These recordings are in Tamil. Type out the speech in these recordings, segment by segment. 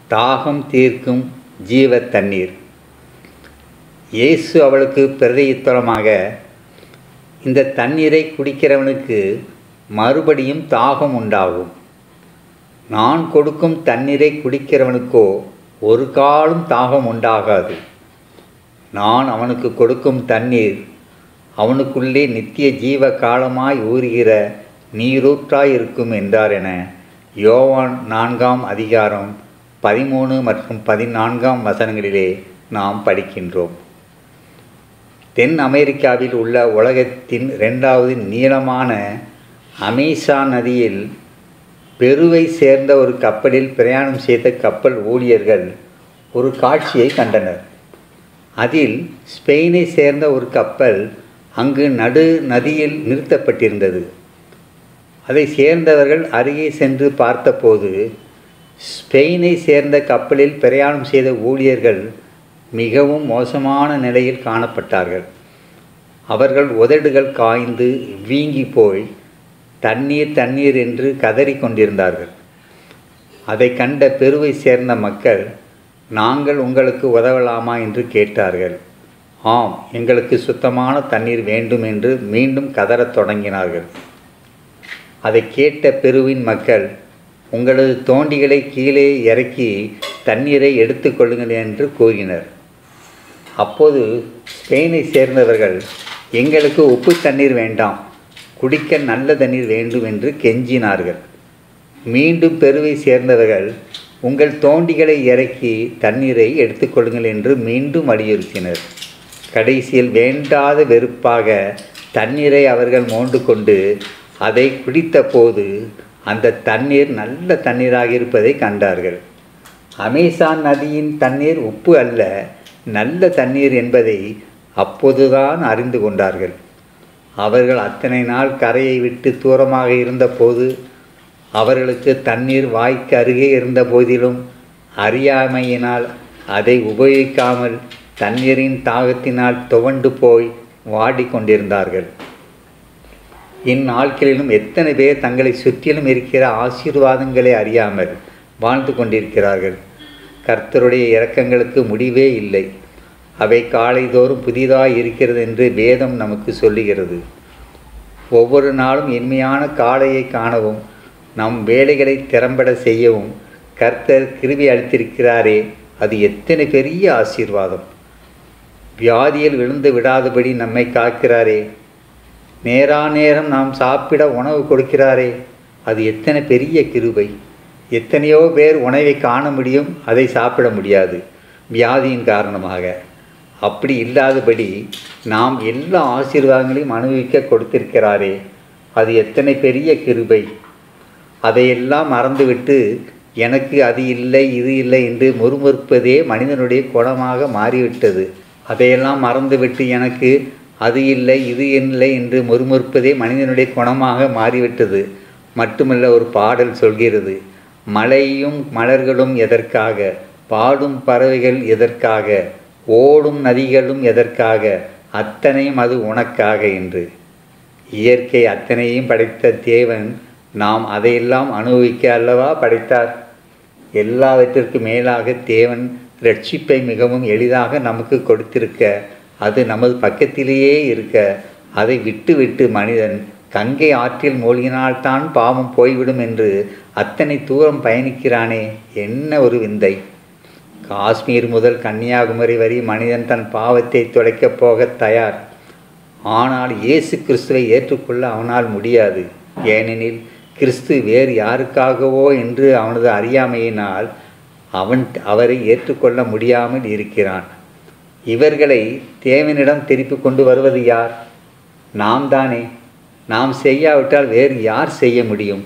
தாகம் தீர்க்கும் ஜீவ தண்ணீர் இயேசு அவளுக்கு பிரதியுத்தரமாக இந்த தண்ணீரை குடிக்கிறவனுக்கு மறுபடியும் தாகம் உண்டாகும் நான் கொடுக்கும் தண்ணீரை குடிக்கிறவனுக்கோ ஒரு காலும் தாகம் உண்டாகாது நான் அவனுக்கு கொடுக்கும் தண்ணீர் அவனுக்குள்ளே நித்திய ஜீவ காலமாய் ஊறுகிற நீரூற்றாய் இருக்கும் என்றார் என யோவான் நான்காம் அதிகாரம் பதிமூணு மற்றும் பதினான்காம் வசனங்களிலே நாம் படிக்கின்றோம் தென் அமெரிக்காவில் உள்ள உலகத்தின் இரண்டாவது நீளமான அமேசான் நதியில் பெருவை சேர்ந்த ஒரு கப்பலில் பிரயாணம் செய்த கப்பல் ஊழியர்கள் ஒரு காட்சியை கண்டனர் அதில் ஸ்பெயினை சேர்ந்த ஒரு கப்பல் அங்கு நடு நதியில் நிறுத்தப்பட்டிருந்தது அதை சேர்ந்தவர்கள் அருகே சென்று பார்த்தபோது ஸ்பெயினை சேர்ந்த கப்பலில் பிரயாணம் செய்த ஊழியர்கள் மிகவும் மோசமான நிலையில் காணப்பட்டார்கள் அவர்கள் உதடுகள் காய்ந்து வீங்கி போய் தண்ணீர் தண்ணீர் என்று கதறி கொண்டிருந்தார்கள் அதை கண்ட பெருவை சேர்ந்த மக்கள் நாங்கள் உங்களுக்கு உதவலாமா என்று கேட்டார்கள் ஆம் எங்களுக்கு சுத்தமான தண்ணீர் வேண்டும் என்று மீண்டும் கதறத் தொடங்கினார்கள் அதை கேட்ட பெருவின் மக்கள் உங்களது தோண்டிகளை கீழே இறக்கி தண்ணீரை எடுத்துக்கொள்ளுங்கள் என்று கூறினர் அப்போது ஸ்பெயினை சேர்ந்தவர்கள் எங்களுக்கு உப்பு தண்ணீர் வேண்டாம் குடிக்க நல்ல தண்ணீர் வேண்டும் என்று கெஞ்சினார்கள் மீண்டும் பெருவை சேர்ந்தவர்கள் உங்கள் தோண்டிகளை இறக்கி தண்ணீரை எடுத்துக்கொள்ளுங்கள் என்று மீண்டும் வலியுறுத்தினர் கடைசியில் வேண்டாத வெறுப்பாக தண்ணீரை அவர்கள் மோண்டு கொண்டு அதை குடித்தபோது அந்த தண்ணீர் நல்ல தண்ணீராக இருப்பதை கண்டார்கள் அமேசான் நதியின் தண்ணீர் உப்பு அல்ல நல்ல தண்ணீர் என்பதை அப்போதுதான் அறிந்து கொண்டார்கள் அவர்கள் அத்தனை நாள் கரையை விட்டு தூரமாக இருந்தபோது அவர்களுக்கு தண்ணீர் வாய்க்கு அருகே இருந்த போதிலும் அறியாமையினால் அதை உபயோகிக்காமல் தண்ணீரின் தாகத்தினால் துவண்டு போய் வாடிக்கொண்டிருந்தார்கள் இந்நாட்களிலும் எத்தனை பேர் தங்களை சுற்றிலும் இருக்கிற ஆசீர்வாதங்களை அறியாமல் வாழ்ந்து கொண்டிருக்கிறார்கள் கர்த்தருடைய இரக்கங்களுக்கு முடிவே இல்லை அவை காலைதோறும் புதிதாக இருக்கிறது என்று வேதம் நமக்கு சொல்லுகிறது ஒவ்வொரு நாளும் இன்மையான காலையை காணவும் நம் வேலைகளை திறம்பட செய்யவும் கர்த்தர் கிருபி அளித்திருக்கிறாரே அது எத்தனை பெரிய ஆசீர்வாதம் வியாதியில் விழுந்து விடாதபடி நம்மை காக்கிறாரே நேரா நேரம் நாம் சாப்பிட உணவு கொடுக்கிறாரே அது எத்தனை பெரிய கிருபை எத்தனையோ பேர் உணவை காண முடியும் அதை சாப்பிட முடியாது வியாதியின் காரணமாக அப்படி இல்லாதபடி நாம் எல்லா ஆசீர்வாதங்களையும் அனுபவிக்க கொடுத்திருக்கிறாரே அது எத்தனை பெரிய கிருபை அதையெல்லாம் மறந்துவிட்டு எனக்கு அது இல்லை இது இல்லை என்று முறுமுறுப்பதே மனிதனுடைய குணமாக மாறிவிட்டது அதையெல்லாம் மறந்துவிட்டு எனக்கு அது இல்லை இது இல்லை என்று முறுமுறுப்பதே மனிதனுடைய குணமாக மாறிவிட்டது மட்டுமல்ல ஒரு பாடல் சொல்கிறது மலையும் மலர்களும் எதற்காக பாடும் பறவைகள் எதற்காக ஓடும் நதிகளும் எதற்காக அத்தனையும் அது உனக்காக என்று இயற்கை அத்தனையும் படைத்த தேவன் நாம் அதையெல்லாம் அனுபவிக்க அல்லவா படைத்தார் எல்லாவற்றிற்கு மேலாக தேவன் ரட்சிப்பை மிகவும் எளிதாக நமக்கு கொடுத்திருக்க அது நமது பக்கத்திலேயே இருக்க அதை விட்டு விட்டு மனிதன் கங்கை ஆற்றில் மூழ்கினால்தான் பாவம் போய்விடும் என்று அத்தனை தூரம் பயணிக்கிறானே என்ன ஒரு விந்தை காஷ்மீர் முதல் கன்னியாகுமரி வரை மனிதன் தன் பாவத்தை துடைக்கப் போக தயார் ஆனால் இயேசு கிறிஸ்துவை ஏற்றுக்கொள்ள அவனால் முடியாது ஏனெனில் கிறிஸ்து வேறு யாருக்காகவோ என்று அவனது அறியாமையினால் அவன் அவரை ஏற்றுக்கொள்ள முடியாமல் இருக்கிறான் இவர்களை தேவனிடம் திருப்பி கொண்டு வருவது யார் நாம் தானே நாம் செய்யாவிட்டால் வேறு யார் செய்ய முடியும்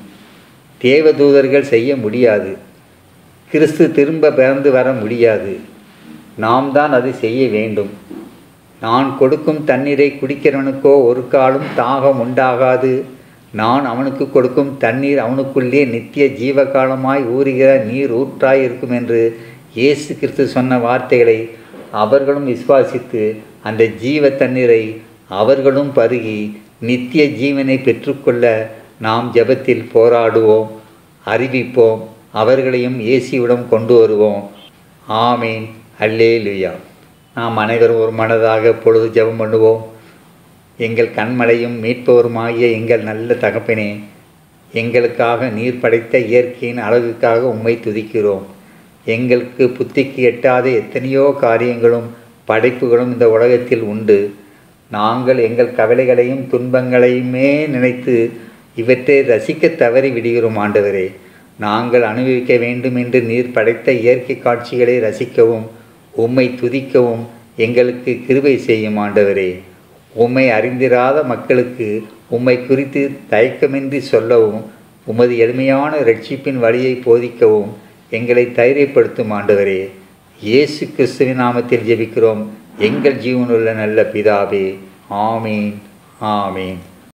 தேவதூதர்கள் செய்ய முடியாது கிறிஸ்து திரும்ப பிறந்து வர முடியாது நாம் தான் அதை செய்ய வேண்டும் நான் கொடுக்கும் தண்ணீரை குடிக்கிறவனுக்கோ ஒரு காலும் தாகம் உண்டாகாது நான் அவனுக்கு கொடுக்கும் தண்ணீர் அவனுக்குள்ளே நித்திய ஜீவகாலமாய் ஊறுகிற நீர் ஊற்றாய் இருக்கும் என்று இயேசு கிறிஸ்து சொன்ன வார்த்தைகளை அவர்களும் விசுவாசித்து அந்த ஜீவ தண்ணீரை அவர்களும் பருகி நித்திய ஜீவனை பெற்றுக்கொள்ள நாம் ஜெபத்தில் போராடுவோம் அறிவிப்போம் அவர்களையும் இயேசுவிடம் கொண்டு வருவோம் ஆமீன் அல்லே லுயா நாம் அனைவரும் ஒரு மனதாக பொழுது ஜெபம் பண்ணுவோம் எங்கள் கண்மலையும் மீட்பவருமாகிய எங்கள் நல்ல தகப்பனே எங்களுக்காக நீர் படைத்த இயற்கையின் அழகுக்காக உம்மை துதிக்கிறோம் எங்களுக்கு புத்திக்கு எட்டாத எத்தனையோ காரியங்களும் படைப்புகளும் இந்த உலகத்தில் உண்டு நாங்கள் எங்கள் கவலைகளையும் துன்பங்களையுமே நினைத்து இவற்றை ரசிக்க தவறி விடுகிறோம் ஆண்டவரே நாங்கள் அனுபவிக்க வேண்டும் என்று நீர் படைத்த இயற்கை காட்சிகளை ரசிக்கவும் உம்மை துதிக்கவும் எங்களுக்கு கிருபை செய்யும் ஆண்டவரே உம்மை அறிந்திராத மக்களுக்கு உம்மை குறித்து தயக்கமின்றி சொல்லவும் உமது எளிமையான ரட்சிப்பின் வழியை போதிக்கவும் எங்களை தைரியப்படுத்தும் ஆண்டவரே இயேசு கிறிஸ்துவின் நாமத்தில் ஜெபிக்கிறோம் எங்கள் ஜீவனுள்ள நல்ல பிதாவே ஆமீன் ஆமீன்